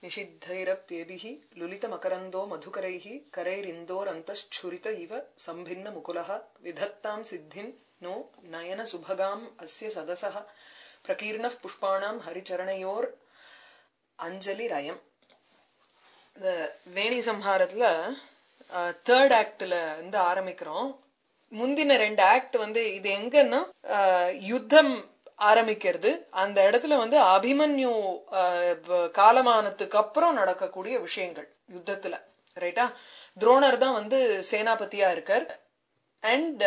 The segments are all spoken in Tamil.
निषिद्धैरप्येभिः लुलितमकरन्दो मधुकरैः करैरिन्दोरन्तश्छुरित इव सम्भिन्नमुकुलः विधत्तां सिद्धिं नो नयनसुभगाम् अस्य सदसः प्रकीर्णः पुष्पाणां हरिचरणयोर् அஞ்சலிரயம் இந்த வேணி சம்ஹாரத்துல தேர்ட் ஆக்ட்ல இருந்து ஆரம்பிக்கிறோம் முந்தின ரெண்டு ஆக்ட் வந்து இது எங்கன்னா அஹ், யுத்தம் ஆரம்பிக்கிறது அந்த இடத்துல வந்து அபிமன்யு அஹ், வ- காலமானத்துக்கு அப்புறம் நடக்கக்கூடிய விஷயங்கள் யுத்தத்துல ரைட்டா துரோணர் தான் வந்து சேனாபதியா இருக்கார் அண்ட்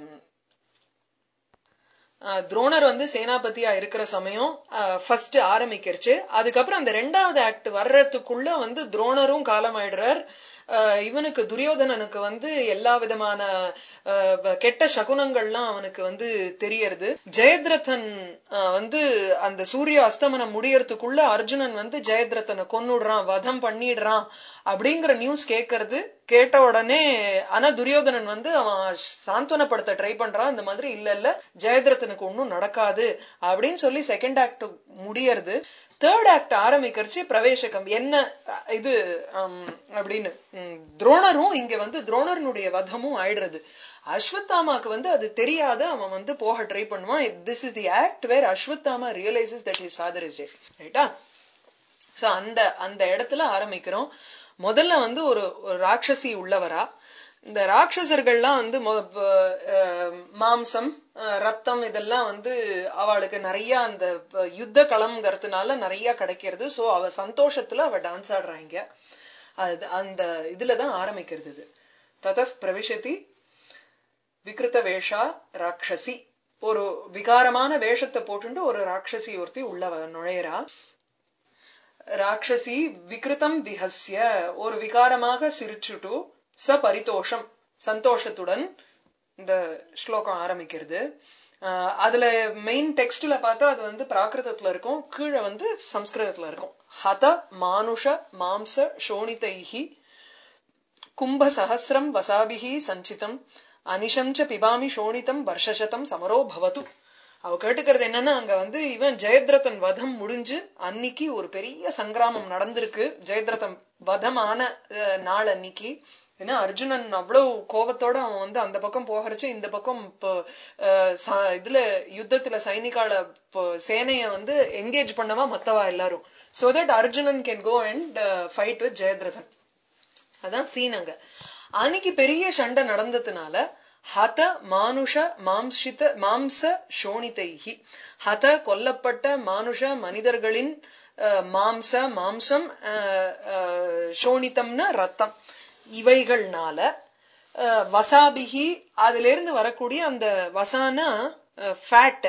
துரோணர் வந்து சேனாபதியா இருக்கிற சமயம் ஃபர்ஸ்ட் ஆரம்பிக்கிறச்சு அதுக்கப்புறம் அந்த ரெண்டாவது ஆக்ட் வர்றதுக்குள்ள வந்து துரோணரும் காலமாயிடுறார் அஹ், இவனுக்கு துரியோதனனுக்கு வந்து எல்லா விதமான அஹ், வ- கெட்ட சகுனங்கள்லாம் அவனுக்கு வந்து தெரியறது ஜெயத்ரதன் அஹ், வந்து அந்த சூரிய அஸ்தமனம் முடியறதுக்குள்ள அர்ஜுனன் வந்து ஜெயத்ரதனை கொன்னுடுறான் வதம் பண்ணிடுறான் அப்படிங்கிற நியூஸ் கேட்கறது கேட்ட உடனே ஆனா துரியோதனன் வந்து அவன் சாந்தவனப்படுத்த ட்ரை பண்றான் இந்த மாதிரி இல்ல இல்ல ஜெயத்ரதனுக்கு ஒன்றும் நடக்காது அப்படின்னு சொல்லி செகண்ட் ஆக்ட் முடியறது தேர்ட் ஆக்ட் ஆரம்பிக்கிறச்சு பிரவேசகம் என்ன அஹ், இது ஹம், அப்படின்னு ம், துரோணரும் இங்க வந்து துரோணர்னுடைய வதமும் ஆயிடுறது அஸ்வத்தாமாக்கு வந்து அது தெரியாத அவன் வந்து போக ட்ரை பண்ணுவான் this is the act where Ashwatthama realizes that his father is dead ரைட்டா சோ அந்த அந்த இடத்துல ஆரம்பிக்கிறோம் முதல்ல வந்து ஒரு ஒரு ராட்சசி உள்ளவரா இந்த ராட்சசர்கள்லாம் வந்து மொ- ப- அஹ் மாம்சம் அஹ் ரத்தம் இதெல்லாம் வந்து அவளுக்கு நிறைய அந்த ப- யுத்த களம்ங்கிறதுனால நிறைய கிடைக்கிறது சோ அவ சந்தோஷத்துல அவ டான்ஸ் ஆடுறாங்க அது அந்த இதுலதான் ஆரம்பிக்கிறது இது ததப் பிரவிஷதி விகிருத வேஷா ராட்சசி ஒரு விகாரமான வேஷத்தை போட்டுண்டு ஒரு ராட்சசி ஒருத்தி உள்ளவ நுழையறா ராட்சசி விகிருதம் விஹஸ்ய ஒரு விகாரமாக சிரிச்சுட்டு ச பரிதோஷம் சந்தோஷத்துடன் இந்த ஸ்லோகம் ஆரம்பிக்கிறது ஆஹ் அதுல மெயின் டெக்ஸ்ட்ல பார்த்தா அது வந்து பிராகிருதத்துல இருக்கும் கீழே வந்து சம்ஸ்கிருதத்துல இருக்கும் ஹத மானுஷ மாம்ச சோணிதைஹி கும்ப சஹசிரம் வசாபிஹி சஞ்சிதம் அனிஷம் ச பிபாமி சோணிதம் வருஷசதம் சமரோ பவது அவ கேட்டுக்கிறது என்னன்னா அங்க வந்து இவன் ஜெயத்ரதன் வதம் முடிஞ்சு அன்னைக்கு ஒரு பெரிய சங்கிராமம் நடந்திருக்கு ஜெயத்ரதன் வதம் ஆன அஹ், நாள் அன்னைக்கு ஏன்னா அர்ஜுனன் அவ்வளவு கோபத்தோட அவன் வந்து அந்த பக்கம் போகிறச்சு இந்த பக்கம் இப்போ அஹ், ச- இதுல யுத்தத்துல சைனிகால இப்போ சேனைய வந்து என்கேஜ் பண்ணவா மத்தவா எல்லாரும் so that Arjunan can go and fight with Jayadrathan அதான் சீன் அங்க அன்னைக்கு பெரிய சண்டை நடந்ததுனால ஹத மானுஷ மாம்சித மாம்ச சோணிதைஹி ஹத கொல்லப்பட்ட மானுஷ மனிதர்களின் அஹ், மாம்ச மாம்சம் அஹ், அஹ், சோணிதம்னா ரத்தம் இவைகள்னால அஹ், வசாபிகி அதுல இருந்து வரக்கூடிய அந்த வசானா ஃபேட்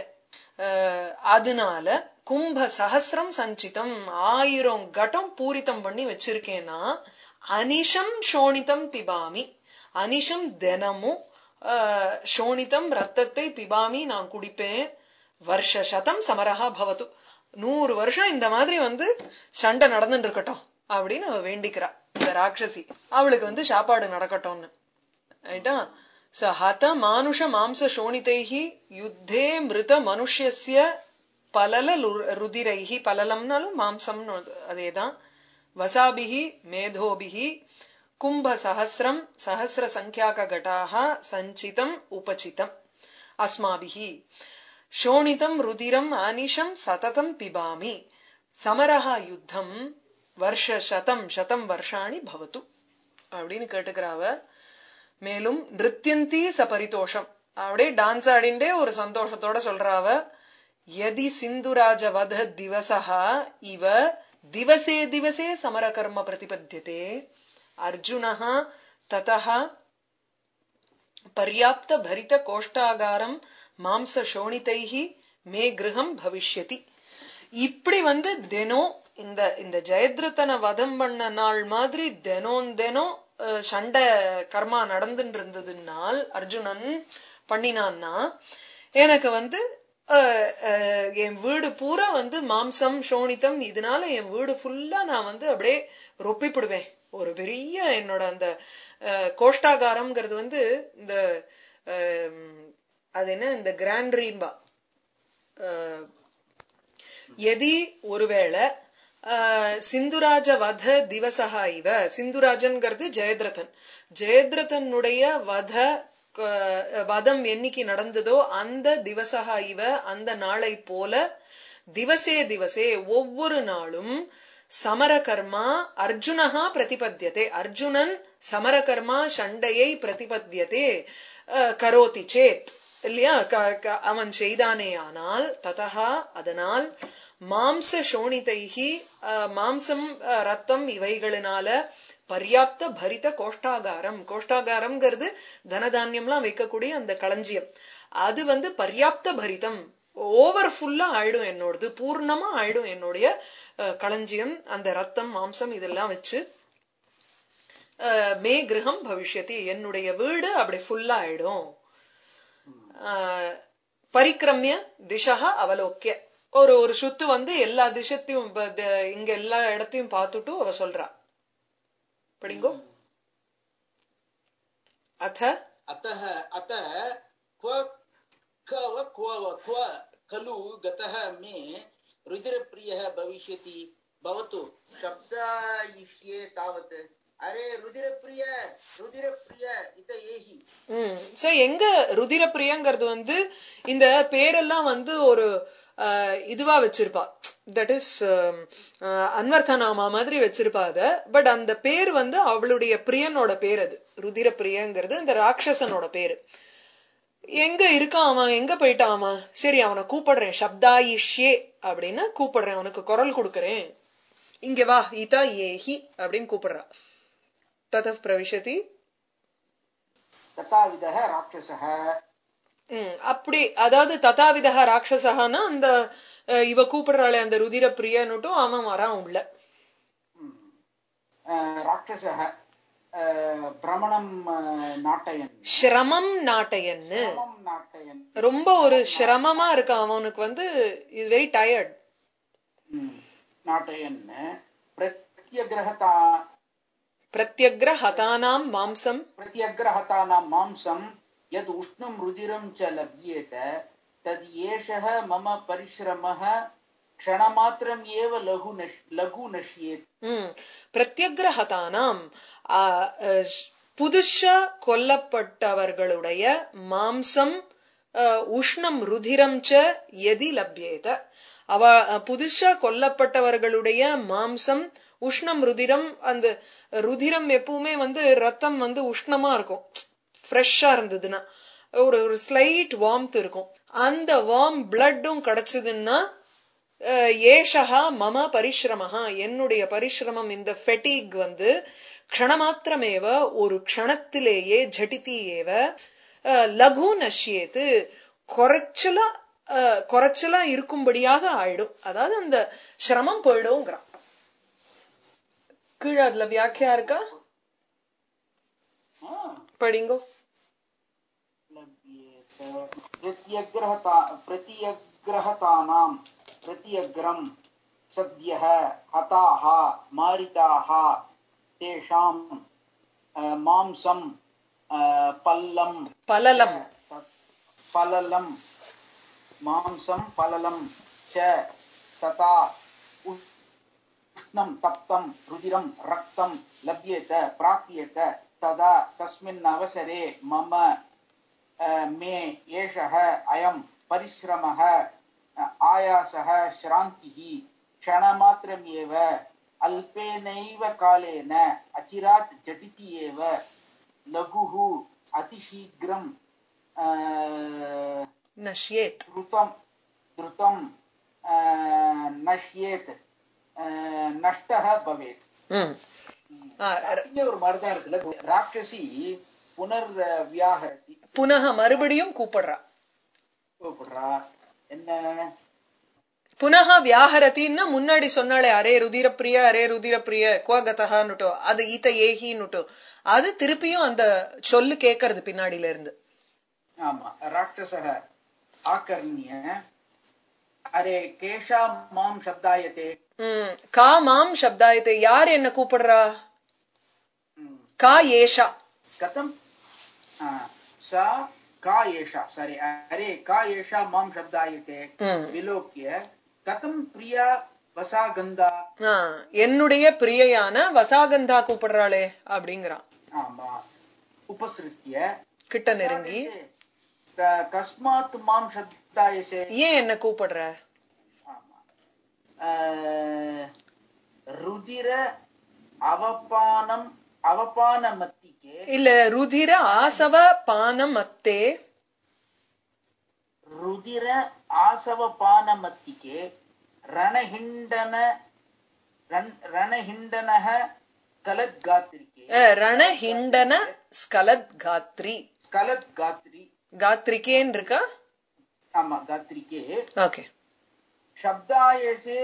அதனால கும்ப சஹசிரம் சஞ்சிதம் ஆயிரம் கட்டம் பூரித்தம் பண்ணி வச்சிருக்கேன்னா அனிஷம் சோணிதம் பிபாமி அனிஷம் தினமும் அஹ், சோணிதம் ரத்தத்தை பிபாமி நான் குடிப்பேன் வருஷ சதம் சமரஹா பவது நூறு வருஷம் இந்த மாதிரி வந்து சண்டை நடந்துட்டு இருக்கட்டும் அப்படின்னு அவ வேண்டிக்கிறா இந்த ராட்சசி அவளுக்கு வந்து சாப்பாடு நடக்கட்டும்னு ரைட்டா ச ஹத மானுஷ மாம்ச சோணிதைஹி யுத்தே மிருத மனுஷ்யஸ்ய பலல லுர்- ருதிரைஹி பலலம்னாலும் மாம்சம்னு அதேதான் வசாபிஹி மேதோபிஹி கும்ப சஹசிரம் சஹசிர சங்கியாக கட்டாக சஞ்சிதம் உபசிதம் அஸ்மாபிஹி சோணிதம் ருதிரம் அனிஷம் சததம் பிபாமி சமரஹா யுத்தம் வருஷ சதம் சதம் வருஷாணி பவத்து அப்படின்னு கேட்டுக்கிறாவ மேலும் நிருத்தியந்தி சபரிதோஷம் அப்படியே டான்ஸ் ஆடிண்டே ஒரு சந்தோஷத்தோட சொல்றாவ யதி சிந்துராஜ வத திவசா இவ திவசே திவசே சமர கர்ம பிரதிபத்தியதே அர்ஜுனः ததः பர்யாப்த பரித கோஷ்டாகாரம் மாம்ச சோணிதைஹி மே கிரகம் பவிஷ்யதி இப்படி வந்து தினம் இந்த இந்த ஜெயத்ரதனை வதம் பண்ண நாள் மாதிரி தினம் தினம் அஹ், சண்டை கர்மா நடந்துட்டு இருந்ததுனால் அர்ஜுனன் பண்ணினான்னா எனக்கு வந்து அஹ், அஹ், என் வீடு பூரா வந்து மாம்சம் சோணித்தம் இதனால என் வீடு ஃபுல்லா நான் வந்து அப்படியே ரொப்பிப்பிடுவேன் ஒரு பெரிய என்னோட அந்த அஹ், கோஷ்டாகாரம்ங்கிறது வந்து இந்த அஹ், அது என்ன இந்த கிராண்ட்ரீம்பா எதி ஒருவேளை ஆஹ், சிந்துராஜ வத திவசஹா இவ சிந்துராஜன்கிறது ஜெயத்ரதன் ஜெயத்ரதனுடைய வத க- வதம் என்னைக்கு நடந்ததோ அந்த திவசஹா இவ அந்த நாளை போல திவசே திவசே ஒவ்வொரு நாளும் சமரகர்மா அர்ஜுனஹா பிரதிபத்தியதே அர்ஜுனன் சமரகர்மா சண்டையை பிரதிபத்தியதே அஹ், கரோதி சேத் இல்லையா க- க- அவன் செய்தானேயானால் ததா அதனால் மாம்ச சோணிதைகி அஹ், மாம்சம் அஹ், ரத்தம் இவைகளினால பர்யாப்த பரித கோஷ்டாகாரம் கோஷ்டாகாரம்ங்கிறது தனதானியம்லாம் வைக்கக்கூடிய அந்த களஞ்சியம் அது வந்து பர்யாப்த பரிதம் ஓவர் ஃபுல்லா ஆயிடும் என்னோடது பூர்ணமா ஆயிடும் என்னுடைய அஹ், களஞ்சியம் அந்த ரத்தம் மாம்சம் இதெல்லாம் வச்சு அஹ், மே கிரகம் பவிஷ்யதி என்னுடைய வீடு அப்படி ஃபுல்லா ஆயிடும் ஆஹ், பரிக்கிரமிய திசக அவலோக்கிய ஒரு ஒரு சுத்து வந்து எல்லா திசத்தையும் ப- த- இங்க எல்லா இடத்தையும் பார்த்துட்டு அவ சொல்றா படிங்கோ அத अतः अतः क्व कव क्व क्व खलु गतः मे रुधिरप्रियः भविष्यति भवतु शब्दायिष्ये तावत् अरे रुधिरप्रिय रुधिरप्रिय इत एहि ம் சோ எங்க ருதிரப்பிரியங்கிறது வந்து இந்த பேரெல்லாம் வந்து ஒரு ஆஹ், இதுவா வச்சிருப்பா தட் இஸ் அன்வர்த்தநாமா மாதிரி வச்சிருப்பா அத பட் அந்த பேர் வந்து அவளுடைய பிரியனோட பேர் அது ருதிரப்பிரியங்கிறது இந்த ராட்சசனோட பேரு எங்க இருக்கான் அவன் எங்க போயிட்டான் அவன் சரி அவனை கூப்பிடுறேன் சப்தாயிஷ்யே அப்படின்னு கூப்பிடுறேன் அவனுக்கு குரல் கொடுக்கறேன் இங்க வா இதா ஏஹி அப்படின்னு கூப்பிடுறா தத பிரவிஷதி तथाविधः राक्षसः ம், அப்படி அதாவது ததாவிதா ராட்சசகானா அந்த அஹ், இவ கூப்பிடுறாளே அந்த ருதிர பிரியனுட்டும் அவன் வரான் உள்ள अ, राक्षसः अ, भ्रमणं अ, नाटयन् சிரமம் நாட்டையன்னு श्रमं नाटयन् ரொம்ப ஒரு சிரமமா இருக்கான் அவனுக்கு வந்து இது வெரி டயர்ட் ம், नाटयन् प्रत्यग्रहता பிரத்யக்ர ஹதானாம் மாம்சம் प्रत्यग्रहतानां मांसं यद् उष्णं रुधिरं च लभ्येत तद् एषः मम परिश्रमः क्षणमात्रम् एव लघु नश् लघु नश्येत् ம் பிரத்யக்ர ஹதானாம் ஆ, அஹ், புதுசா கொல்லப்பட்டவர்களுடைய மாம்சம் அஹ், உஷ்ணம் ருதிரம் ச எதி லப்யேத அவ அஹ், புதுசா கொல்லப்பட்டவர்களுடைய மாம்சம் உஷ்ணம் ருதிரம் அந்த ருதிரம் எப்பவுமே வந்து ரத்தம் வந்து உஷ்ணமா இருக்கும் ஃப்ரெஷ்ஷா இருந்ததுன்னா ஒரு ஒரு ஸ்லைட் வார்ம்த் இருக்கும் அந்த வார்ம் பிளட்டும் கிடைச்சதுன்னா அஹ், ஏஷகா மம பரிசிரமஹா என்னுடைய பரிசிரமம் இந்த ஃபெட்டிக் வந்து க்ஷணமாத்திரமேவ ஒரு க்ஷணத்திலேயே ஜடிதி ஏவ அஹ், லகு நஷ்யேத்து குறைச்சலா அஹ், குறைச்சலா இருக்கும்படியாக ஆயிடும் அதாவது அந்த சிரமம் போயிடுங்கிறான் கீழே அதுல வியாக்கியா இருக்கா आ, படிங்கோ लभ्येत प्रत्यग्रहता प्रत्यग्रहतानां प्रत्यग्रं सद्यः हताः मारिताः तेषां अ, मांसं अ, पल्लं பலலம் पललं मांसं पललं च तथा उष्णं तप्तं रुधिरं रक्तं लभ्येत प्राप्येत तदा तस्मिन् अवसरे मम अ, मे एषः अयं परिश्रमः अ, आयासः श्रान्तिः क्षणमात्रमेव अल्पेनैव कालेन अचिरात् झटिति एव लघुः अतिशीघ्रं अ, நஷ்யேத் द्रुतं द्रुतं अ, नश्येत् अ, नष्टः भवेत् ம் ஆ, ர- இங்க ஒரு மருதா இருக்குல்ல ராட்சசி புனர் வியாகரதி புனக மறுபடியும் கூப்பிடுறா கூப்பிடுறா என்ன புனக வியாஹரத்தின்னா முன்னாடி சொன்னாலே அரே ருதிரப்பிரிய அரே ருதிரப்பிரிய குவகதகான்னுட்டோ அது ஈத்த ஏகின்னுட்டோ அது திருப்பியும் அந்த சொல்லு கேட்கறது பின்னாடில இருந்து ஆமா ராட்சசக ஆக்கர்ணிய அரே கேஷா மாம் சப்தாயத்தே ம், கா மாம் சப்தாயத்தை யார் என்ன கூப்பிடுறா ம், கா ஏஷா கதம் ஆ, சா கா ஏஷா சாரி அரே கா ஏஷா மாம் சப்தாயத்தே ம், विलोक्य कथं प्रिया வசாகந்தா ஆ, என்னுடைய பிரியையான வசாகந்தா கூப்பிடுறாளே அப்படிங்கிறான் ஆமா உபசிருத்திய கிட்ட நெருங்கி க- கஸ்மாத் மாம் சப்தாயசே ஏன் என்ன கூப்பிடுற ஆமா ஆஹ், ருதிர அவபானம் அவபானமத்திக்கே இல்ல ருதிர ஆசவ பானம் அத்தே ருதிர ஆசவபானமத்திக்கே ரணஹிண்டன ரன்- ரணஹிண்டனः கலத்காத்திரிக்கே அஹ், ரணஹிண்டன ஸ்கலத் காத்ரி ஸ்கலத் காத்ரி காத்ரிகேன்னு இருக்கா ஆமா காத்ரிக்கே ஓகே शब्दायसे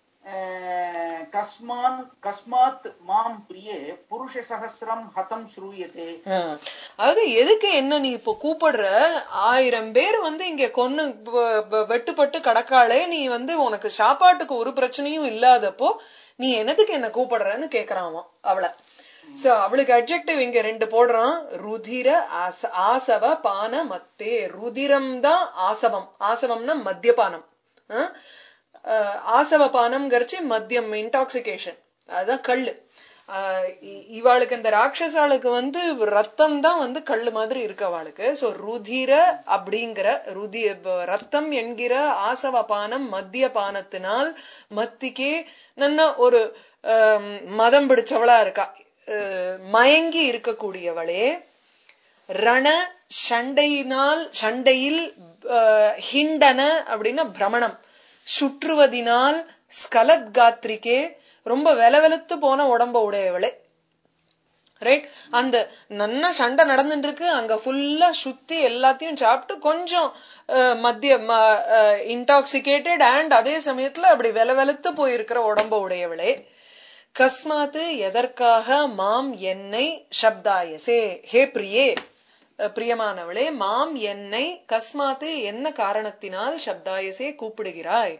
अ, कस्मान् कस्मात् मां प्रिये पुरुषसहस्रं हतं श्रूयते அதாவது எதுக்கு என்ன நீ இப்போ கூப்பிடுற ஆயிரம் பேர் வந்து இங்க கொன்னு வ- வ- வெட்டுப்பட்டு கடக்காளே நீ வந்து உனக்கு சாப்பாட்டுக்கு ஒரு பிரச்சனையும் இல்லாதப்போ நீ என்னதுக்கு என்ன கூப்பிடுறன்னு கேக்குறான் அவன் அவளை சோ அவளுக்கு அட்ஜெக்டிவ் இங்க ரெண்டு போடுறான் ருதிர ஆச ஆசவ பான மத்தே ருதிரம் தான் ஆசவம் ஆசவம்னா மத்தியபானம் ஆ? அஹ், ஆசவ பானம்ங்கிறச்சு மத்தியம் இன்டாக்சிகேஷன் அதுதான் கள்ளு ஆஹ் இ- இவாளுக்கு இந்த ராட்சசாளுக்கு வந்து ரத்தம் தான் வந்து கல்லு மாதிரி இருக்கு அவளுக்கு சோ ருதிர அப்படிங்கிற ருதி ப- ரத்தம் என்கிற ஆசவ பானம் மத்திய பானத்தினால் மத்திக்கே நல்ல ஒரு ஆம், மதம் பிடிச்சவளா இருக்கா அஹ், மயங்கி இருக்கக்கூடியவளே ரண சண்டையினால் சண்டையில் அஹ், ஹிண்டன அப்படின்னா பிரமணம் சுற்றுவதினால் ஸ்கலத் காத்ரிக்கே ரொம்ப வெலவெலுத்து போன உடம்ப உடையவளே ரைட் அந்த நன்னா சண்டை நடந்துட்டு இருக்கு அங்க ஃபுல்லா சுத்தி எல்லாத்தையும் சாப்பிட்டு கொஞ்சம் அஹ், மத்திய இன்டாக்சிகேட்டட் அண்ட் அதே சமயத்துல அப்படி வெலவெலுத்து போயிருக்கிற உடம்ப உடையவளே கஸ்மாத்து எதற்காக மாம் என்னை சப்தாயசே ஹே பிரியே அஹ், பிரியமானவளே மாம் என்னை கஸ்மாத்து என்ன காரணத்தினால் சப்தாயசே கூப்பிடுகிறாய்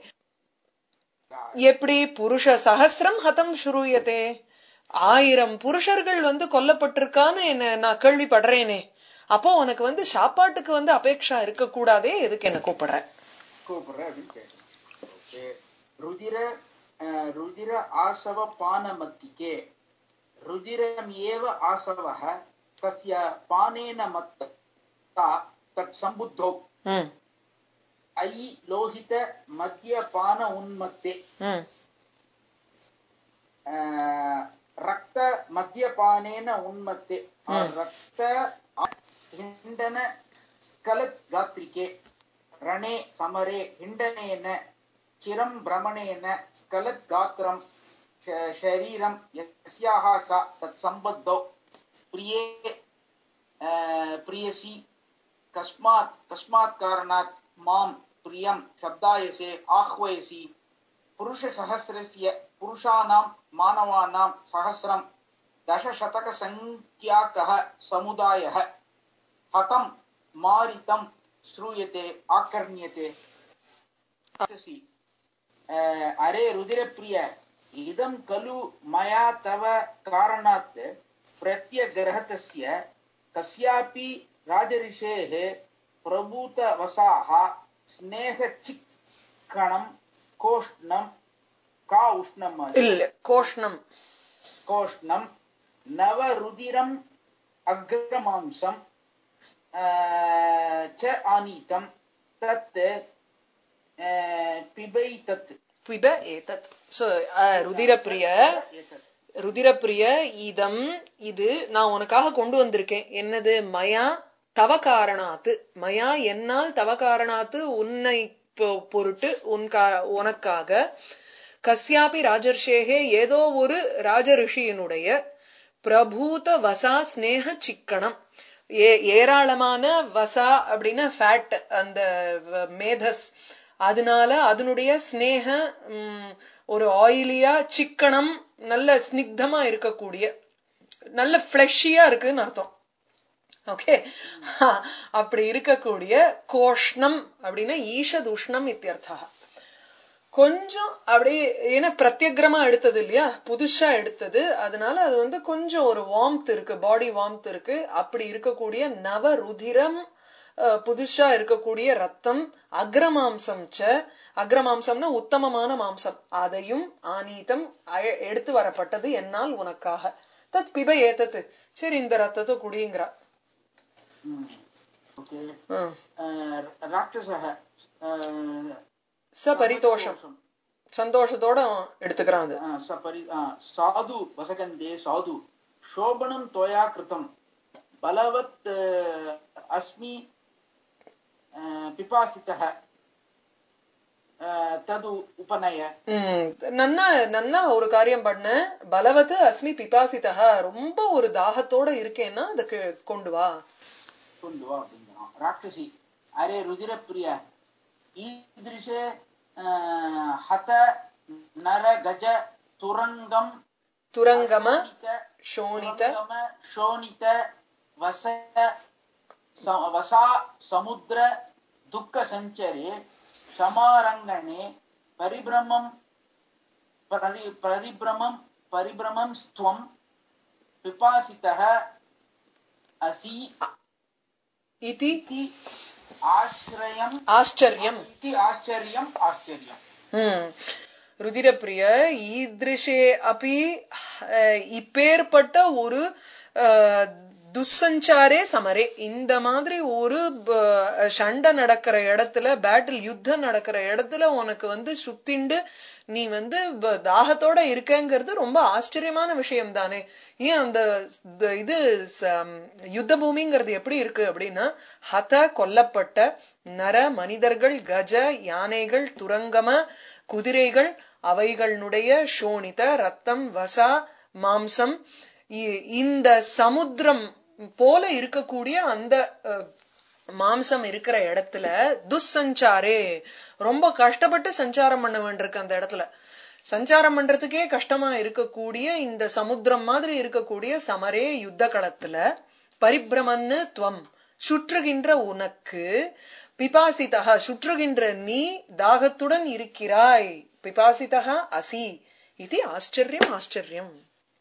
எப்படி புருஷ சஹசிரம் ஹதம் ஸ்ரூயதே ஆயிரம் புருஷர்கள் வந்து கொல்லப்பட்டிருக்கான்னு என்ன நான் கேள்விப்படுறேனே அப்போ உனக்கு வந்து சாப்பாட்டுக்கு வந்து அபேட்சா இருக்க கூடாதே எதுக்கு என்ன கூப்பிடுற கூப்பிடுற அப்படின்னு கேட்கணும் ஓகே ருதிர அஹ், ருதிர ஆசவ பானமத்திக்கே ருதிரம் ஏவ ஆசவः தஸ்ய பானேன மத்தா தத் சம்புத்தோ ம் ஐ லோகித மத்திய பான உன்மத்தே ம் अह, रक्त मद्यपानेन उन्मत्ते और रक्त हिण्डन स्खलत् गात्रिके रणे समरे हिण्डनेन चिरं भ्रमणेन स्खलत् गात्रं श- शरीरं यस्याः सा तत्सम्बद्धौ प्रिये अह, प्रियसी कस्मात् कस्मात् कारणात् मां प्रियं शब्दायसे आह्वयसि पुरुषसहस्रस्य पुरुषाणां मानवानां सहस्रं दशशतकसङ्ख्याकः समुदायः हतं मारितं श्रूयते आकर्ण्यते राक्षसी, अ, अरे रुधिरप्रिय इदं खलु मया तव कारणात् प्रत्यगृहतस्य कस्यापि राजऋषेः प्रभूतवसाः स्नेहचिक्कणं कोष्णं का उष्णं இல்ல கோஷ்ணம் कोष्णं नवरुदिरम् अग्रमांसं अ, च आनीतं तत् अ, पिबैतत् பிப ஏதத் சோ ருதிரப்பிரிய एतत् ருதிரப்பிரிய இதம் இது நான் உனக்காக கொண்டு வந்திருக்கேன் என்னது மயா தவ காரணாத்து மயா என்னால் தவ காரணாத்து உன்னை பொ- பொருட்டு உன் கா- உனக்காக கஸ்யாபி ராஜர்ஷேகே ஏதோ ஒரு ராஜரிஷியினுடைய பிரபூத வசா ஸ்நேக சிக்கனம் ஏ ஏராளமான வசா அப்படின்னா ஃபேட் அந்த வ- மேதஸ் அதனால அதனுடைய ஸ்நேக ம், ஒரு ஆயிலியா சிக்கனம் நல்ல ஸ்னிக்தமா இருக்கக்கூடிய நல்ல ஃபிளஷியா இருக்குன்னு அர்த்தம் ஓகே அப்படி இருக்கக்கூடிய கோஷ்ணம் அப்படின்னா ஈஷதுஷ்ணம் இத்தியர்த்தா கொஞ்சம் அப்படியே ஏன்னா பிரத்யக்ரமா எடுத்தது இல்லையா புதுசா எடுத்தது அதனால அது வந்து கொஞ்சம் ஒரு வார்ம்த் இருக்கு பாடி வார்ம்த் இருக்கு அப்படி இருக்கக்கூடிய நவ ருதிரம் அஹ், புதுசா இருக்கக்கூடிய ரத்தம் அக்ரமாம்சம் ச அக்ரமாம்சம்னா உத்தமமான மாம்சம் அதையும் ஆனீதம் அய- எடுத்து வரப்பட்டது என்னால் உனக்காக தத் பிப ஏத்தது சரி இந்த ரத்தத்தை குடிங்கிறா ओके ஹம். राक्षसः अ, ச பரிதோஷம் சந்தோஷத்தோட அவன் எடுத்துக்கிறான் அது अ, सपरि अ, साधु वसकन्दे साधु शोभनं त्वया कृतं बलवत् अ, अस्मि अ, पिपासितः अ, तदु उपनय ம், நன்னா நன்னா ஒரு காரியம் பண்ண பலவத்து அஸ்மி பிபாசிதா ரொம்ப ஒரு தாகத்தோட இருக்கேன்னா அதுக்கு கொண்டு வா கொண்டு வா அப்படிங்கிறான் ராட்சசி அரே ருதிரப்பிரிய ஈதிருஷே அஹ், ஹத நர கஜ துரங்கம் துரங்கம அசோனித, சோணித துரங்கம சோனித வச ச- வசா சமுத்திர துக்க சஞ்சரே சமாரங்கணே பரிபிரமம் பரி பரிபிரமம் பரிபிரமம் ஸ்துவம் பிபாசிதः असि இதி इति आश्रयम् ஆச்சரியம் इति आश्चर्यम् आश्चर्यम् ம். ருதிரப்பிரிய ஈதிருஷே அப்பி அஹ், இப்பேற்பட்ட ஒரு அஹ், துஸ்சஞ்சாரே சமரே இந்த மாதிரி ஒரு ப- சண்டை நடக்கிற இடத்துல பேட்டில் யுத்தம் நடக்கிற இடத்துல உனக்கு வந்து சுத்திண்டு நீ வந்து ப- தாகத்தோட இருக்கங்கிறது ரொம்ப ஆச்சரியமான விஷயம் தானே ஏன் அந்த த- இது ச- யுத்த பூமிங்கிறது எப்படி இருக்கு அப்படின்னா ஹத கொல்லப்பட்ட நர மனிதர்கள் கஜ யானைகள் துரங்கம குதிரைகள் அவைகளுடைய சோணித ரத்தம் வசா மாம்சம் இ- இந்த சமுத்திரம் போல இருக்கக்கூடிய அந்த அஹ், மாம்சம் இருக்கிற இடத்துல துஸ்சஞ்சாரே ரொம்ப கஷ்டப்பட்டு சஞ்சாரம் பண்ண வேண்டியிருக்கு அந்த இடத்துல சஞ்சாரம் பண்றதுக்கே கஷ்டமா இருக்கக்கூடிய இந்த சமுத்திரம் மாதிரி இருக்கக்கூடிய சமரே யுத்த களத்துல பரிபிரமன்னு துவம் சுற்றுகின்ற உனக்கு பிபாசிதா சுற்றுகின்ற நீ தாகத்துடன் இருக்கிறாய் பிபாசிதா அசி இது ஆச்சரியம் ஆச்சரியம்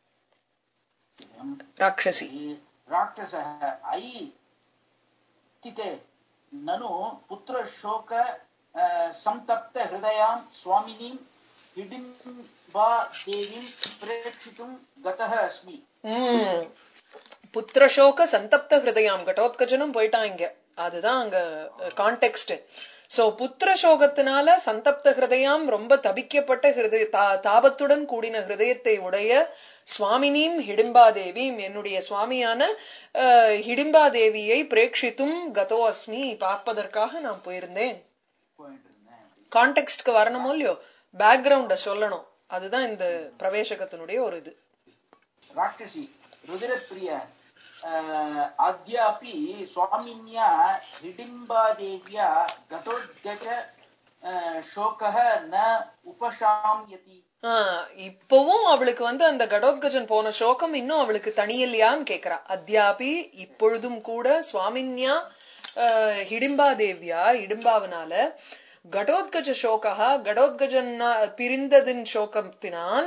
ராட்சசி राक्षसः अयि स्थिते ननु पुत्रशोक अ, संतप्तहृदयां स्वामिनीं हिडिम्बा देवीं प्रेक्षितुं गतः अस्मि உம் புத்திரசோக சந்தப்த ஹிருதயாம் கடோத்கஜனும் போயிட்டான் இங்க அதுதான் அங்க கான்டெக்ட் சோ புத்திர சோகத்தினால சந்தப்த ஹிருதயாம் ரொம்ப தபிக்கப்பட்ட ஹிருதய தா- தாபத்துடன் கூடின ஹிருதயத்தை உடைய சுவாமினியும் ஹிடிம்பா தேவியும் என்னுடைய சுவாமியான அஹ், ஹிடிம்பா தேவியை பிரேக்ஷித்தும் கதோ அஸ்மி பார்ப்பதற்காக நான் போயிருந்தேன் போயிட்டு இருந்தேன் கான்டெக்ட்க்கு வரணுமோ இல்லையோ பேக்ரவுண்ட சொல்லணும் அதுதான் இந்த பிரவேசகத்தினுடைய ஒரு இது राक्षसी रुदिरप्रिय अ, अद्यापि स्वामिन्या हिडिम्बादेव्या घटोद्गज अ, शोकः न उपशाम्यति ஆஹ் இப்பவும் அவளுக்கு வந்து அந்த கடோத்கஜன் போன சோகம் இன்னும் அவளுக்கு தனியலையான்னு கேக்குறா அத்தியாபி இப்பொழுதும் கூட சுவாமின்யா ஆஹ் ஹிடிம்பா தேவியா இடிம்பாவினால கடோத்கஜ சோகா கடோத்கஜன் பிரிந்ததின் சோகத்தினால்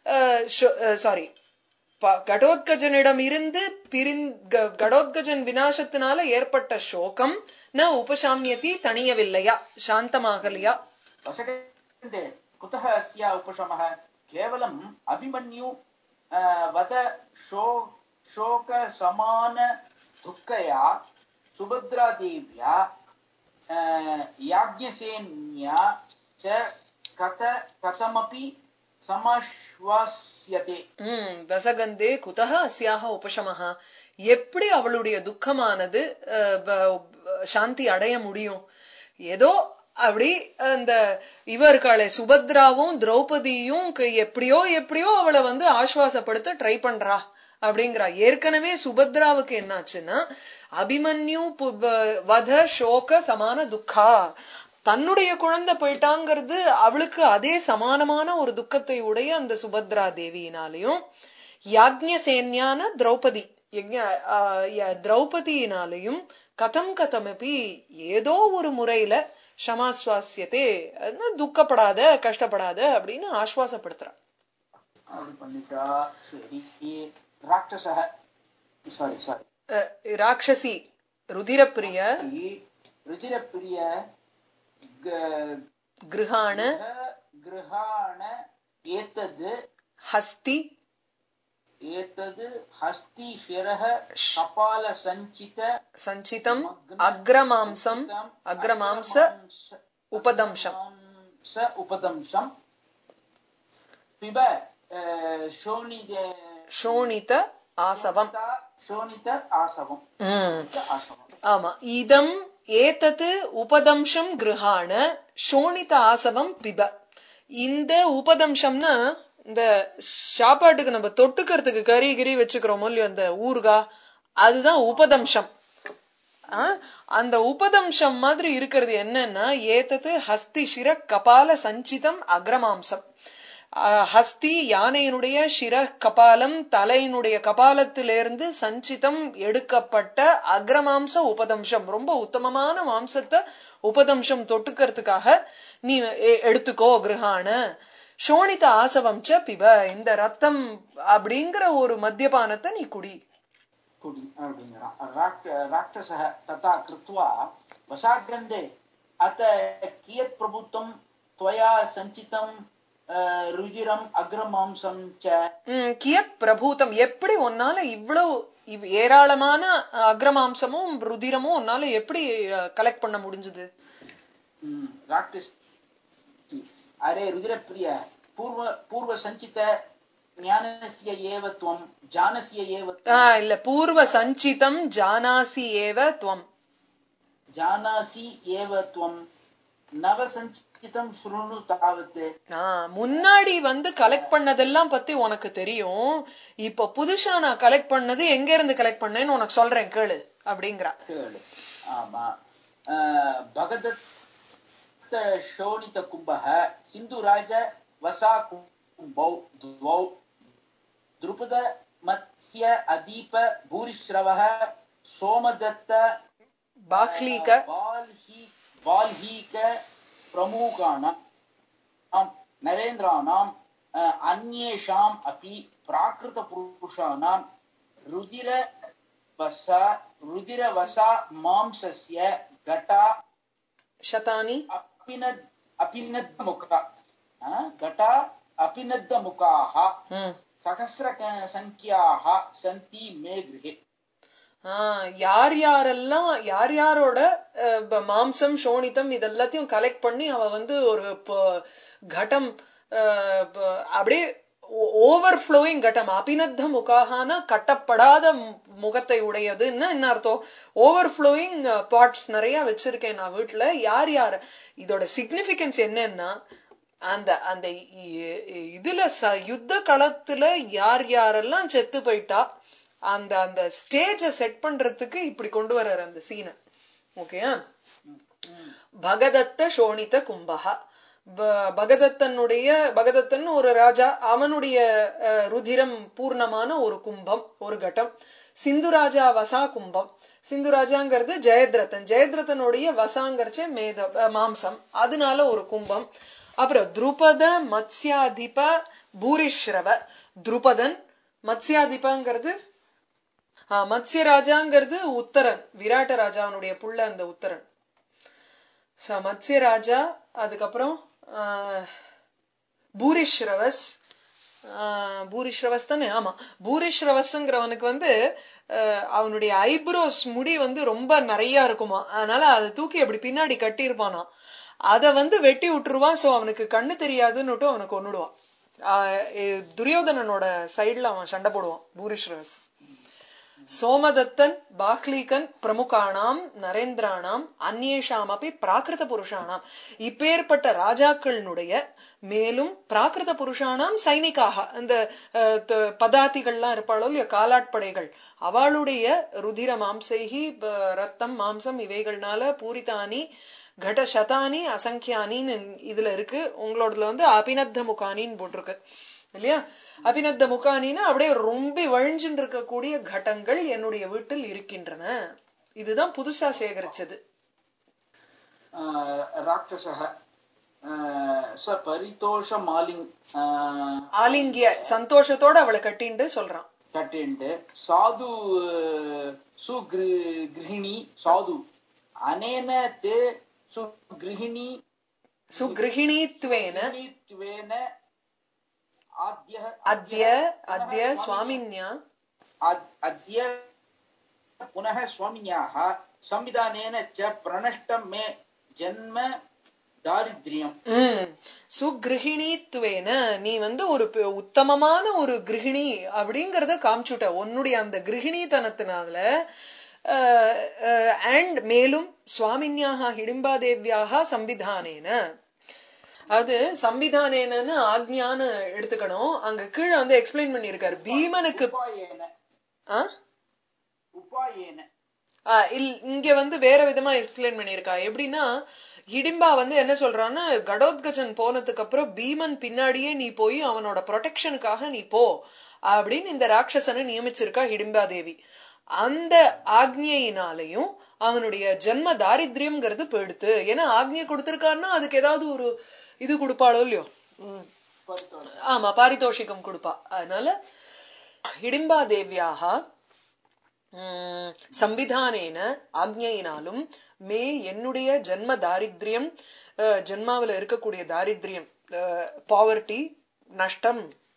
சாரி கடோத்கஜனிடம் இருந்து பிரிந் க- கடோத்கஜன் வினாசத்தினால ஏற்பட்ட சோகம் ந உபசாமியதி தணியவில்லையா சாந்தமாகலையா वसकण्डे कुतः अस्या उपशमः केवलम् अभिमन्यु अ, वद शो शोकसमान दुःखया सुभद्रादेव्या अ, याज्ञसेन्या च कथ कथमपि समाश्वास्यते ம் வசகந்தே குதக அஸ்யாக உபசமஹா எப்படி அவளுடைய துக்கமானது அஹ், ப- சாந்தி அடைய முடியும் ஏதோ அப்படி அந்த இவ இருக்காளே சுபத்ராவும் திரௌபதியும் க- எப்படியோ எப்படியோ அவளை வந்து ஆஸ்வாசப்படுத்த ட்ரை பண்றா அப்படிங்கிறா ஏற்கனவே சுபத்ராவுக்கு என்னாச்சுன்னா அபிமன்யு பு- வ- வத சோக சமான துக்கா தன்னுடைய குழந்தை போயிட்டாங்கிறது அவளுக்கு அதே சமானமான ஒரு துக்கத்தை உடைய அந்த சுபத்ரா தேவியினாலையும் யாக்ஞசேன்யான திரௌபதி யக்ஞ- ஆ, ய- திரௌபதியினாலையும் கதம் கதமபி ஏதோ ஒரு முறையில சமாஸ்வாசியத்தே அதுனா துக்கப்படாத கஷ்டப்படாத அப்படின்னு ஆஸ்வாசப்படுத்துறா அப்படி பண்ணிட்டா சரி ராட்சசः சாரி சாரி அஹ், ராட்சசி ருதிரப்பிரிய रुधिरप्रिय ग- கிருஹாண गृह- गृहाण एतद् ஹஸ்தி एतद् हस्ति शिरः कपालसञ्चित சஞ்சிதம் அக்ரமாம்சம் அக்ரமாம்ச उपदंशम्. स उपदंशम् पिब अ, शोणित ஷோணித ஆசவம் शोणित आसवम् ம். आसवम् ஆமா இதம் ஏதது உபதம்சம் கிருஹாண ஷோணித ஆசவம் பிப இந்த உபதம்சம்னா இந்த சாப்பாட்டுக்கு நம்ம தொட்டுக்கிறதுக்கு கறி கிரி வச்சுக்கிறோமோ இல்லையோ அந்த ஊர்கா அதுதான் உபதம்சம் ஆ, அந்த உபதம்சம் மாதிரி இருக்கிறது என்னன்னா ஏதது ஹஸ்தி சிர கபால சஞ்சிதம் அக்ரமாம்சம் ஆ, ஹஸ்தி யானையினுடைய சிர கபாலம் தலையினுடைய கபாலத்திலிருந்து சஞ்சிதம் எடுக்கப்பட்ட அக்ரமாம்ச உபதம்சம் ரொம்ப உத்தமமான மாம்சத்தை உபதம்சம் தொட்டுக்கிறதுக்காக நீ எ- எடுத்துக்கோ கிரகாண சோணித ஆசவம் ச பிப இந்த ரத்தம் அப்படிங்கிற ஒரு மத்தியபானத்தை நீ குடி कुडि அப்படிங்கிறான் ராக் ராட்சசः तथा कृत्वा वसागन्धे अत कियत् प्रभुत्वं त्वया सञ्चितं अ, रुजिरम् अग्रमांसं च ம், கியத் பிரபூதம் எப்படி உன்னால இவ்வளவு இவ்- ஏராளமான அக்ரமாம்சமும் ருதிரமும் உன்னால எப்படி கலெக்ட் பண்ண முடிஞ்சது हम्म, राक्षस अरे रुधिरप्रिय पूर्व पूर्वसञ्चित ज्ञानस्य एव त्वं जानस्य एव त्वं, ஆ, இல்ல பூர்வ சஞ்சிதம் ஜானாசி ஏவ துவம் जानासि एव त्वं नवसञ्चितं शृणु तावत् ஆ, முன்னாடி வந்து கலெக்ட் பண்ணதெல்லாம் பத்தி உனக்கு தெரியும் இப்ப புதுசா நான் கலெக்ட் பண்ணது எங்க இருந்து கலெக்ட் பண்ணேன்னு உனக்கு சொல்றேன் கேளு அப்படிங்கிறா கேளு ஆமா பகதத்த சோணித கும்பः சிந்துராஜ வசா கும்பௌ द्वौ द्रुपद मत्स्य अदीप भूरिश्रवः सोमदत्त பாக்லீக बाल्ही बाल्हीक प्रमुखाणाम् आम्, नरेन्द्राणाम् अ, अन्येषाम् अपि प्राकृतपुरुषाणां रुधिरवसा रुधिरवसा मांसस्य घटा சதானி अपिनद् अपिनद्मुखा अ, घटा अपिनद्मुखाः ம் सहस्रसङ्ख्याः सन्ति मे गृहे ஆ, யார் யாரெல்லாம் யார் யாரோட அஹ், ப- மாம்சம் சோனிதம் இதெல்லாத்தையும் கலெக்ட் பண்ணி அவ வந்து ஒரு ப- கடம் அஹ், ப- அப்படியே ஓவர் ஃப்ளோயிங் கட்டம் அபிநத்த முகாகான கட்டப்படாத மு- முகத்தை உடையதுன்னா என்ன அர்த்தம் ஓவர் ஃப்ளோயிங் பாட்ஸ் நிறைய வச்சிருக்கேன் நான் வீட்டுல யார் யார் இதோட சிக்னிபிகன்ஸ் என்னன்னா அந்த அந்த இ- இ- இதுல ச- யுத்த களத்துல யார் யாரெல்லாம் செத்து போயிட்டா அந்த அந்த ஸ்டேஜ செட் பண்றதுக்கு இப்படி கொண்டு வர்றாரு அந்த சீனை ஓகேயா பகதத்த சோணித கும்பகா ப- பகதத்தனுடைய பகதத்தன் ஒரு ராஜா அவனுடைய அஹ், ருதிரம் பூர்ணமான ஒரு கும்பம் ஒரு கட்டம் சிந்துராஜா வசா கும்பம் சிந்துராஜாங்கிறது ஜெயத்ரதன் ஜெயத்ரதனுடைய வசாங்கிறச்ச மேத அஹ், மாம்சம் அதனால ஒரு கும்பம் அப்புறம் துருபத மத்ஸ்யாதிப பூரிஸ்ரவ துருபதன் மத்ஸ்யாதிபங்கிறது ஆஹ், மத்ஸ்ய ராஜாங்கிறது உத்தரன் விராட்ட ராஜாவனுடைய புள்ள அந்த உத்தரன் So, மத்ஸ்ய ராஜா அதுக்கப்புறம் ஆஹ், பூரிஸ்ரவஸ் ஆஹ், பூரிஸ்ரவஸ் தானே ஆமா பூரிஸ்ரவஸ்ங்கிறவனுக்கு வந்து ஆஹ், அவனுடைய ஐப்ரோஸ் முடி வந்து ரொம்ப நிறைய இருக்குமா அதனால அதை தூக்கி அப்படி பின்னாடி கட்டியிருப்பானாம் அதை வந்து வெட்டி விட்டுருவான் சோ அவனுக்கு கண்ணு தெரியாதுன்னுட்டு அவனுக்கு கொன்னுடுவான் ஆஹ், இ- துரியோதனனோட சைடுல அவன் சண்டை போடுவான் பூரிஸ்ரவஸ் சோமதத்தன் பாக்லீகன் பிரமுகானாம் நரேந்திரானாம் அந்நேஷாம் அப்படி பிராகிருத புருஷானாம் இப்பேற்பட்ட ராஜாக்களினுடைய மேலும் பிராகிருத புருஷானாம் சைனிக்காக அந்த அஹ், த- பதாதிகள்லாம் இருப்பாளோ இல்லையோ காலாட்படைகள் அவளுடைய ருதிர மாம்சைகி ப- ரத்தம் மாம்சம் இவைகள்னால பூரிதானி கட சதானி அசங்கியானின்னு இதுல இருக்கு உங்களோடதுல வந்து அபிநத்த முகானின்னு போட்டிருக்கு இல்லையா அபிநத்த முகானின்னா அப்படியே ரொம்ப வழிஞ்சுட்டு இருக்கக்கூடிய கடங்கள் என்னுடைய வீட்டில் இருக்கின்றன இதுதான் புதுசா சேகரிச்சது अ, राक्षसः अ, स परितोषमालिङ् अ, ஆலிங்கிய சந்தோஷத்தோட அவளை கட்டிண்டு சொல்றான் कटेण्ड् साधु अ, सुगृ- गृहिणी साधु अनेन ते सुगृहिणी சுகிருஹிணீத்வேன गृहिणीत्वेन आद्यः அத்ய அத்ய சுவாமின்யா अद्- अद्य पुनः स्वामिन्याः संविधानेन च प्रणष्टं मे जन्म दारिद्र्यम् ம் சுகிருஹிணீத்வேன நீ வந்து ஒரு பெ- உத்தமமான ஒரு கிருஹிணி அப்படிங்கறத காமிச்சுட்ட உன்னுடைய அந்த கிருஹிணித்தனத்தினால அண்ட் மேலும் சுவாமின்யாக ஹிடிம்பாதேவியாக சம்பிதானேன அது சம்பிதானேனன்னு ஆக்ஞான்னு எடுத்துக்கணும் அங்க கீழே வந்து எக்ஸ்பிளைன் பண்ணியிருக்காரு பீமனுக்கு उपायेन ஆ? उपायेन ஆ, இல்- இங்க வந்து வேற விதமா எக்ஸ்பிளைன் பண்ணியிருக்கா எப்படின்னா இடிம்பா வந்து என்ன சொல்றான்னா கடோத்கஜன் போனதுக்கு அப்புறம் பீமன் பின்னாடியே நீ போய் அவனோட ப்ரொடெக்ஷனுக்காக நீ போ அப்படின்னு இந்த ராட்சசனை நியமிச்சிருக்கா ஹிடிம்பா தேவி அந்த ஆக்ஞையினாலையும் அவனுடைய ஜென்ம தாரித்ரியம்ங்கிறது போயிடுத்து ஏன்னா ஆக்ஞை கொடுத்திருக்காருன்னா அதுக்கு ஏதாவது ஒரு இது கொடுப்பாளோ இல்லையோ ம். परितोषः ஆமா பாரிதோஷிகம் கொடுப்பா அதனால ஹிடிம்பா தேவியாக உம், சம்பிதானேன ஆக்ஞையினாலும் மே என்னுடைய ஜென்ம தாரித்ரியம் அஹ், ஜென்மாவுல இருக்கக்கூடிய தாரித்ரியம் பாவர்ட்டி நஷ்டம்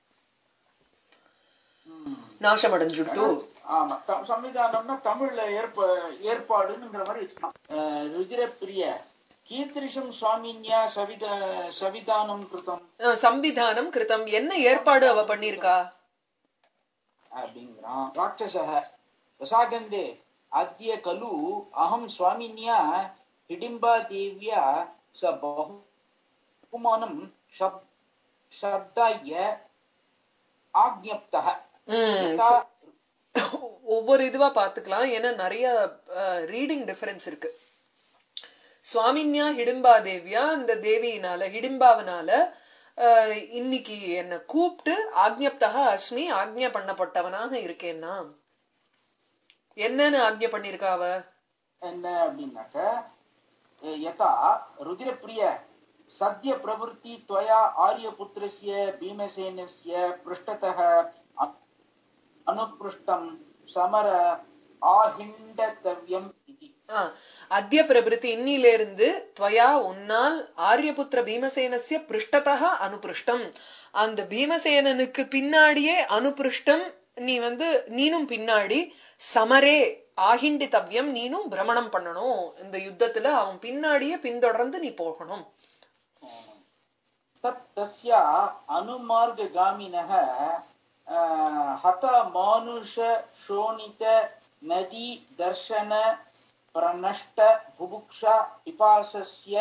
நாசம் அடைஞ்சுடுத்து ஆமா த- சம்விதானம்னா தமிழ்ல ஏற்ப ஏற்பாடுங்கிற மாதிரி வச்சுக்கலாம் அஹ், ருதிரப்பிரிய கீர்த்திரிஷம் சுவாமின்யா சவித சவிதானம் கிருதம் அஹ், சம்பிதானம் கிருத்தம் என்ன ஏற்பாடு அவ பண்ணிருக்கா அப்படிங்கிறான் ராட்சசः रसागन्धे अद्य खलु अहं स्वामिन्या हिडिम्बा देव्या स बहुमानं शब् शब्दाय आज्ञप्तः உம் यथा ஒவ்வொரு இதுவா பாத்துக்கலாம் ஏன்னா நிறைய ரீடிங் டிஃபரன்ஸ் இருக்கு சுவாமின்யா ஹிடிம்பா தேவியா அந்த தேவியினால ஹிடிம்பாவனால அஹ், இன்னைக்கு என்ன கூப்பிட்டு ஆக்ஞப்தக அஸ்மி ஆக்ஞா பண்ணப்பட்டவனாக இருக்கேன்னா என்னன்னு ஆக்ஞை பண்ணிருக்கா அவ என்ன அப்படின்னாக்க அஹ், यथा रुधिरप्रिय सद्य प्रवृत्ति त्वया आर्यपुत्रस्य भीमसेनस्य पृष्ठतः अ- अनुपृष्टं समर आहिण्डतव्यम् इति ஆ, அத்ய பிரபிருத்தி இன்னில இருந்து துவயா உன்னால் ஆரியபுத்திர பீமசேனஸ்ய பிருஷ்டதக அனுபிருஷ்டம் அந்த பீமசேனனுக்கு பின்னாடியே அனுபிருஷ்டம் நீ வந்து நீனும் பின்னாடி சமரே ஆகிண்டித்தவ்யம் நீனும் பிரமணம் பண்ணணும் இந்த யுத்தத்துல அவன் பின்னாடியே பின்தொடர்ந்து நீ போகணும் तत् तस्य अनुमार्गगामिनः अ, हत मानुष शोणित नदी दर्शन प्रनष्ट बुभुक्षा पिपासस्य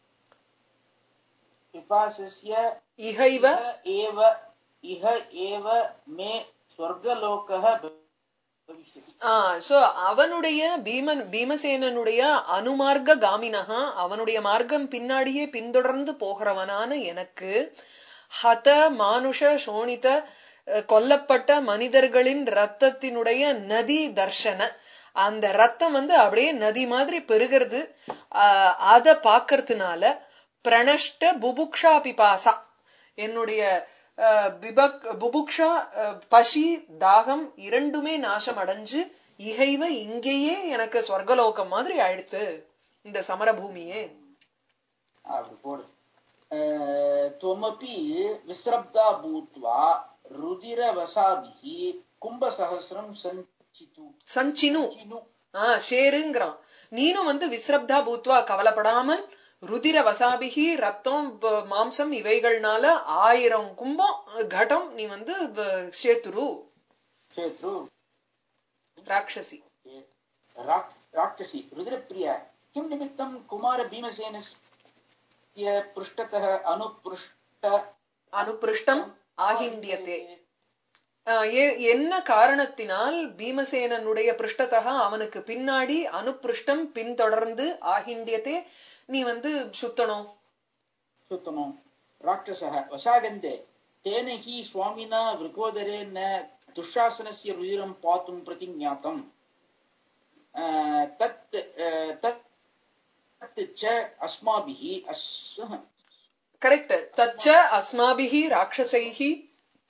पिपासस्य இகைவ इह एव इह एव मे स्वर्गलोकः भविष्यति ஆ சோ அவனுடைய பீமன் பீமசேனனுடைய அனுமார்க்க காமினகா அவனுடைய மார்க்கம் பின்னாடியே பின்தொடர்ந்து போகிறவனான எனக்கு ஹத மானுஷ சோணித அஹ், கொல்லப்பட்ட மனிதர்களின் ரத்தத்தினுடைய நதி தர்ஷன அந்த ரத்தம் வந்து அப்படியே நதி மாதிரி பெருகிறது ஆஹ், அத பாக்கறதுனால பிரணஷ்ட புபுக்ஷா பிபாசா என்னுடைய அஹ், பிபக் புபுக்ஷா அஹ், பசி தாகம் இரண்டுமே நாசம் அடைஞ்சு இகைவ இங்கேயே எனக்கு ஸ்வர்கலோகம் மாதிரி ஆயிடுத்து இந்த சமரபூமியே அப்படி போடு அஹ், त्वमपि विस्रब्धा भूत्वा रुधिरवसाभिः कुम्भसहस्रं सञ्चितु சஞ்சினு चिनु ஆஹ் ஷேருங்கிறான் நீனும் வந்து விஸ்ரப்தா பூத்வா கவலைப்படாமல் ருதிர வசாபிகி ரத்தம் ப- மாம்சம் இவைகள்னால ஆயிரம் கும்பம் கடம் நீ வந்து வ- சேத்துரு क्षेत्रु ராட்சசி राक् राक्षसी रुद्रप्रिय किं निमित्तं कुमारभीमसेनस्य पृष्ठतः अनुपृष्ट அனுபிருஷ்டம் ஆகிண்டியதே ஆஹ் ஏ- என்ன காரணத்தினால் பீமசேனனுடைய பிருஷ்டத்தகா அவனுக்கு பின்னாடி அனுப்பிருஷ்டம் பின்தொடர்ந்து ஆகிண்டியதே நீ வந்து சுத்தணும் सुतनो राक्षसः वशागन्धे तेन हि स्वामिना वृकोदरे न दुःशासनस्य रुधिरं पातुं प्रतिज्ञातम् अ, तत् अ, तत् तत् च अस्माभिः अस् கரெக்ட் தச்ச அஸ்மாபிஹி ராட்சசைஹி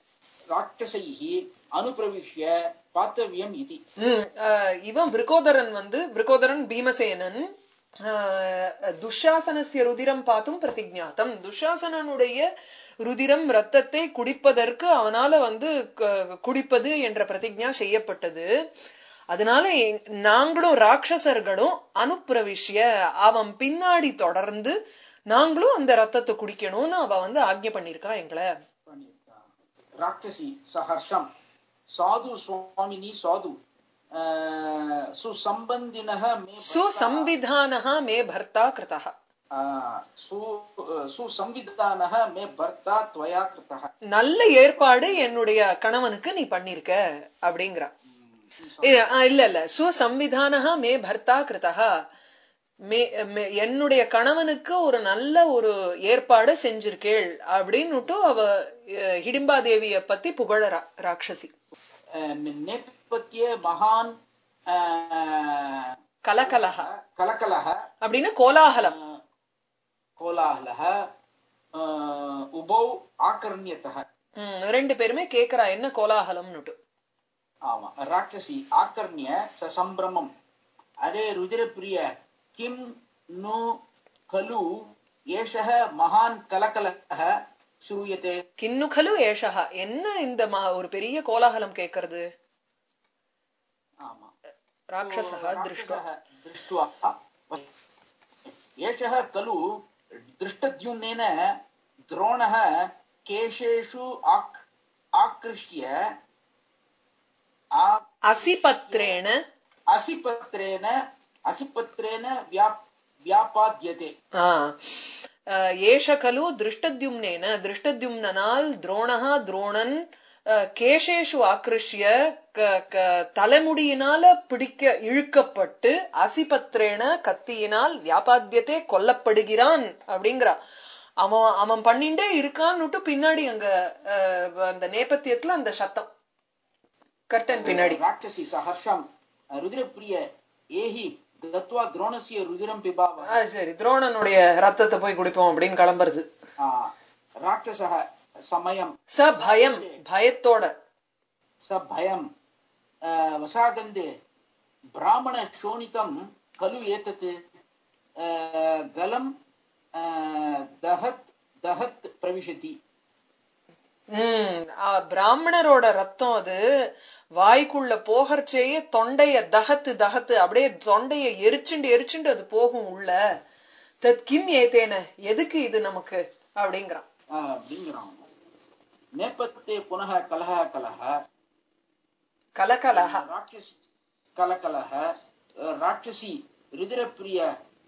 राक्षसैः अनुप्रविश्य पातव्यम् इति ம், அஹ், இவன் விருகோதரன் வந்து விருகோதரன் பீமசேனன் அஹ், துஷாசனஸ்ய ருதிரம் பார்த்தும் பிரதிஜாத்தம் துஷாசனனுடைய ருதிரம் ரத்தத்தை குடிப்பதற்கு அவனால வந்து க- குடிப்பது என்ற பிரதிஜா செய்யப்பட்டது அதனால எ- நாங்களும் ராட்சசர்களும் அனுப்பிரவிஷ்ய அவன் பின்னாடி தொடர்ந்து நாங்களும் அந்த ரத்தத்தை குடிக்கணும்னு அவ வந்து ஆக்ஞை பண்ணிருக்கா எங்களை राक्षसी सहर्षम् साधु स्वामिनी साधु अ, सुसम्बन्धिनः मे भर्ता- சுசம்விதானஹா மே பர்த்தா கிருதா अ, सु सुसंविधानः मे भर्ता त्वया कृतः நல்ல ஏற்பாடு என்னுடைய கணவனுக்கு நீ பண்ணிருக்க அப்படிங்கிறா இ- ஆ, இல்ல இல்ல சுசம்விதானஹா மே பர்த்தா கிருதா மே மே- என்னுடைய கணவனுக்கு ஒரு நல்ல ஒரு ஏற்பாடு செஞ்சிருக்கேள் அப்படின்னுட்டு அவ அஹ், ஹிடிம்பாதேவிய பத்தி புகழறா ராட்சசி अ, नेपथ्ये महान् अ, கலகலஹ कलकलः அப்படின்னு கோலாகலம் अ, कोलाहलः अ, उभौ आकर्ण्यतः ம், ரெண்டு பேருமே கேக்குறா என்ன கோலாகலம்னுட்டு आमा राक्षसी आकर्ण्य स सम्भ्रमम् अरे रुधिरप्रिय किं नु खलु एषः महान् कलकलः श्रूयते கின்னு கலு ஏஷா என்ன இந்த ம- ஒரு பெரிய கோலாகலம் கேக்குறது आमा ராட்சசா திருஷ்டா राक्षसः दृष्ट्वा एषः खलु दृष्टद्युम्नेन द्रोणः केशेषु आक् आकृष्य आ- அசிபத்ரேன असिपत्रेण असिपत्रेण व्या व्यापाद्यते ஆ. அஹ், ஏஷ கலு திருஷ்டத்யும்னேன திருஷ்டத்யும்னால் துரோணஹா துரோணன் அஹ், கேசேஷு ஆக்ருஷ்ய க- க- தலைமுடியினால பிடிக்க இழுக்கப்பட்டு அசிபத்ரேன கத்தியினால் வியாபாத்தியத்தை கொல்லப்படுகிறான் அப்படிங்கிறா அவன் அவன் பண்ணிண்டே இருக்கான்னுட்டு பின்னாடி அங்க அஹ், அந்த நேபத்தியத்துல அந்த சத்தம் கர்டன் பின்னாடி राक्षसी सहर्षम् रुधिरप्रिय एहि गत्वा द्रोणस्य रुधिरं पिबावः ஆ, சரி துரோணனுடைய ரத்தத்தை போய் குடிப்போம் அப்படின்னு கிளம்புறது आ, राक्षसः समयं ச பயம் பயத்தோட स भयं आ, वसागन्धे ब्राह्मणशोणितं खलु एतत् आ, गलं आ, दहत् दहत् प्रविशति உம் ஆ, பிராமணரோட ரத்தம் அது வாய்க்குள்ள போகறச்சேயே தொண்டைய தகத்து தகத்து அப்படியே தொண்டைய எரிச்சுண்டு எரிச்சுண்டு அது போகும் உள்ள தத் கிம் ஏத்தேன எதுக்கு இது நமக்கு அப்படிங்கிறான் आ, அப்படிங்கிறான் நேபத்தே புனः கலஹ கலஹ கலகலஹ राक्षस कलकलः राक्षसी रुधिरप्रिय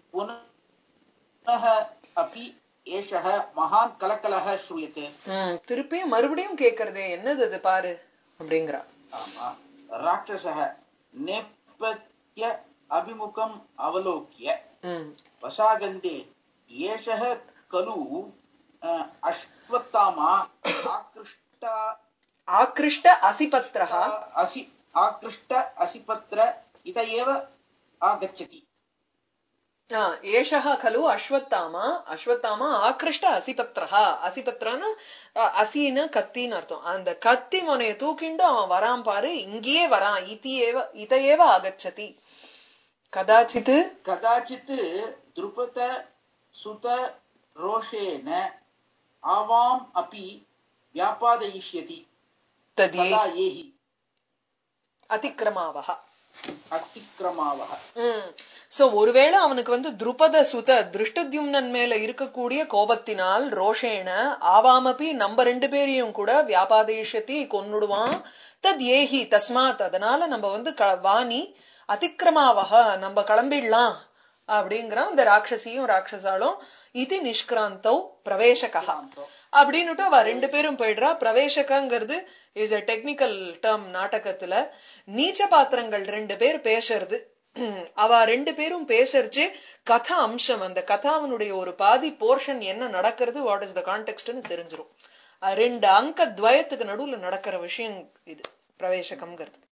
पुनः अपि एषः महान् कलकलः श्रूयते உம் திருப்பியும் மறுபடியும் கேக்குறதே என்னது அது பாரு அப்படிங்கிறா आमा राक्षसः नेपथ्य अभिमुखम् अवलोक्य உம் वसागन्धे एषः खलु अ, अश्वत्थामा आकृष्टा ஆக்ருஷ்ட அசிபத்ரஹா असि आकृष्ट असिपत्र इत एव आगच्छति ஆ, ஏஷः खलु அஸ்வத்தாமா அஸ்வத்தாமா ஆக்ருஷ்ட அசிபத்ரஹா அசிபத்ரான்னு அ, அசின்னு கத்தின்னு அர்த்தம் அந்த கத்தி முனைய தூக்கிண்டு அவன் வரான் பாரு இங்கேயே வரான் இதி ஏவ இத ஏவ ஆகச்சதி கதாச்சித் कदाचित् द्रुपद सुत रोषेण आवाम् अपि व्यापादयिष्यति ததி तदा एहि அதிக்கிரமாவஹ अतिक्रमावः ம் சோ ஒருவேளை அவனுக்கு வந்து துருபத சுத திருஷ்டத்யும்னன் மேல இருக்கக்கூடிய கோபத்தினால் ரோஷேன ஆவாமபி நம்ம ரெண்டு பேரையும் கூட வியாபாதேஷத்தி கொன்னுடுவான் தத் ஏஹி தஸ்மாத் அதனால நம்ம வந்து க- வாணி அதிக்கிரமாவக நம்ம கிளம்பிடலாம் அப்படிங்கிறான் அந்த ராட்சசியும் ராட்சசாலும் இது நிஷ்கிராந்தோ பிரவேசகா அப்படின்னுட்டு அவ ரெண்டு பேரும் போயிடுறா பிரவேசகங்கிறது இஸ் a டெக்னிக்கல் டேர்ம் நாடகத்துல நீச்ச பாத்திரங்கள் ரெண்டு பேர் பேசுறது அவ ரெண்டு பேரும் பேசறச்சு கதா அம்சம் அந்த கதாவனுடைய ஒரு பாதி போர்ஷன் என்ன நடக்கிறது வாட் இஸ் த கான்டெக்ட்னு தெரிஞ்சிரும் அஹ் ரெண்டு அங்க துவயத்துக்கு நடுவுல நடக்கிற விஷயம் இது பிரவேசகம்ங்கிறது